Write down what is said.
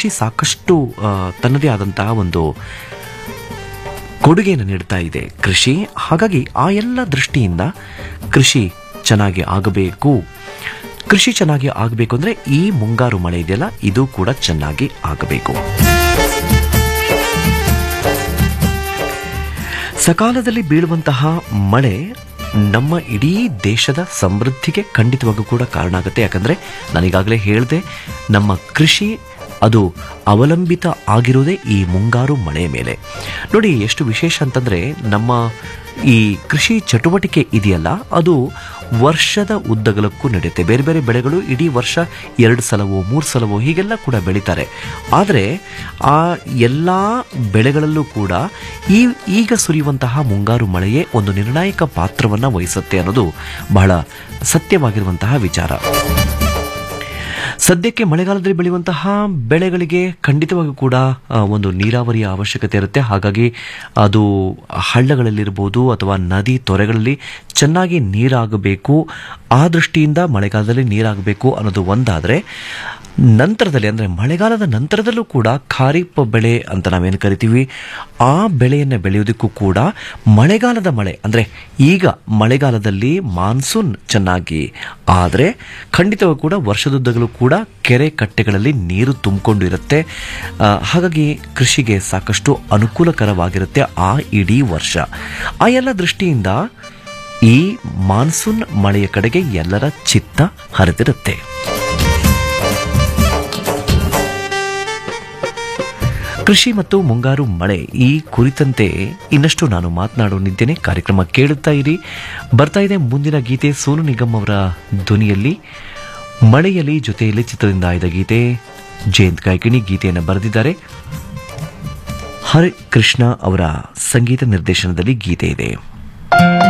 ಕೃಷಿ ಸಾಕಷ್ಟು ಆ, ತನ್ನದೇ ಆದಂತಹ ಒಂದು ಕೊಡುಗೆಯನ್ನು ನೀಡ್ತಾ ಇದೆ ಕೃಷಿ ಹಾಗಾಗಿ ಆ ಎಲ್ಲ ದೃಷ್ಟಿಯಿಂದ ಕೃಷಿ ಚೆನ್ನಾಗಿ ಆಗಬೇಕು ಕೃಷಿ ಚೆನ್ನಾಗಿ ಆಗಬೇಕು ಅಂದರೆ ಈ ಮುಂಗಾರು ಮಳೆ ಇದೆಯಲ್ಲ ಇದು ಕೂಡ ಚೆನ್ನಾಗಿ ಆಗಬೇಕು ಸಕಾಲದಲ್ಲಿ ಬೀಳುವಂತಹ ಮಳೆ ನಮ್ಮ ಇಡೀ ದೇಶದ ಸಮೃದ್ಧಿಗೆ ಖಂಡಿತವಾಗೂ ಕೂಡ ಕಾರಣ ಆಗುತ್ತೆ ಯಾಕಂದರೆ ನಾನೀಗಾಗಲೇ ಹೇಳಿದೆ ನಮ್ಮ ಕೃಷಿ ಅದು ಅವಲಂಬಿತ ಆಗಿರೋದೇ ಈ ಮುಂಗಾರು ಮಳೆಯ ಮೇಲೆ ನೋಡಿ ಎಷ್ಟು ವಿಶೇಷ ಅಂತಂದರೆ ನಮ್ಮ ಈ ಕೃಷಿ ಚಟುವಟಿಕೆ ಇದೆಯಲ್ಲ ಅದು ವರ್ಷದ ಉದ್ದಗಲಕ್ಕೂ ನಡೆಯುತ್ತೆ ಬೇರೆ ಬೇರೆ ಬೆಳೆಗಳು ಇಡೀ ವರ್ಷ ಎರಡು ಸಲವೋ ಮೂರು ಸಲವೋ ಹೀಗೆಲ್ಲ ಕೂಡ ಬೆಳೀತಾರೆ ಆದರೆ ಆ ಎಲ್ಲ ಬೆಳೆಗಳಲ್ಲೂ ಕೂಡ ಈ ಈಗ ಸುರಿಯುವಂತಹ ಮುಂಗಾರು ಮಳೆಯೇ ಒಂದು ನಿರ್ಣಾಯಕ ಪಾತ್ರವನ್ನು ವಹಿಸುತ್ತೆ ಅನ್ನೋದು ಬಹಳ ಸತ್ಯವಾಗಿರುವಂತಹ ವಿಚಾರ ಸದ್ಯಕ್ಕೆ ಮಳೆಗಾಲದಲ್ಲಿ ಬೆಳೆಯುವಂತಹ ಬೆಳೆಗಳಿಗೆ ಖಂಡಿತವಾಗಿಯೂ ಕೂಡ ಆ, ಒಂದು ನೀರಾವರಿಯ ಅವಶ್ಯಕತೆ ಇರುತ್ತೆ ಹಾಗಾಗಿ ಅದು ಹಳ್ಳಗಳಲ್ಲಿರ್ಬೋದು ಅಥವಾ ನದಿ ತೊರೆಗಳಲ್ಲಿ ಚೆನ್ನಾಗಿ ನೀರಾಗಬೇಕು ಆ ದೃಷ್ಟಿಯಿಂದ ಮಳೆಗಾಲದಲ್ಲಿ ನೀರಾಗಬೇಕು ಅನ್ನೋದು ಒಂದಾದರೆ ನಂತರದಲ್ಲಿ ಅಂದರೆ ಮಳೆಗಾಲದ ನಂತರದಲ್ಲೂ ಕೂಡ ಖಾರಿಫ್ ಬೆಳೆ ಅಂತ ನಾವೇನು ಕರಿತೀವಿ ಆ ಬೆಳೆಯನ್ನು ಬೆಳೆಯೋದಕ್ಕೂ ಕೂಡ ಮಳೆಗಾಲದ ಮಳೆ ಅಂದರೆ ಈಗ ಮಳೆಗಾಲದಲ್ಲಿ ಮಾನ್ಸೂನ್ ಚೆನ್ನಾಗಿ ಆದರೆ ಖಂಡಿತವಾಗಿ ಕೂಡ ವರ್ಷದುದ್ದಗಲೂ ಕೂಡ ಕೆರೆ ಕಟ್ಟೆಗಳಲ್ಲಿ ನೀರು ತುಂಬಿಕೊಂಡು ಇರುತ್ತೆ ಆ, ಹಾಗಾಗಿ ಕೃಷಿಗೆ ಸಾಕಷ್ಟು ಅನುಕೂಲಕರವಾಗಿರುತ್ತೆ ಆ ಇಡೀ ವರ್ಷ ಆ ಎಲ್ಲ ದೃಷ್ಟಿಯಿಂದ ಈ ಮಾನ್ಸೂನ್ ಮಳೆಯ ಕಡೆಗೆ ಎಲ್ಲರ ಚಿತ್ತ ಹರಿದಿರುತ್ತೆ ಕೃಷಿ ಮತ್ತು ಮುಂಗಾರು ಮಳೆ ಈ ಕುರಿತಂತೆ ಇನ್ನಷ್ಟು ನಾನು ಮಾತನಾಡೋನಿದ್ದೇನೆ ಕಾರ್ಯಕ್ರಮ ಕೇಳುತ್ತಾ ಇರಿ ಬರ್ತಾ ಇದೆ ಮುಂದಿನ ಗೀತೆ ಸೋನು ನಿಗಮ್ ಅವರ ಧ್ವನಿಯಲ್ಲಿ ಮಳೆಯಲ್ಲಿ ಜೊತೆಯಲ್ಲಿ ಚಿತ್ರದಿಂದ ಆಯ್ದ ಗೀತೆ ಜಯಂತ್ ಕಾಯ್ಕಿಣಿ ಗೀತೆಯನ್ನು ಬರೆದಿದ್ದಾರೆ ಹರಿ ಕೃಷ್ಣ ಅವರ ಸಂಗೀತ ನಿರ್ದೇಶನದಲ್ಲಿ ಗೀತೆ ಇದೆ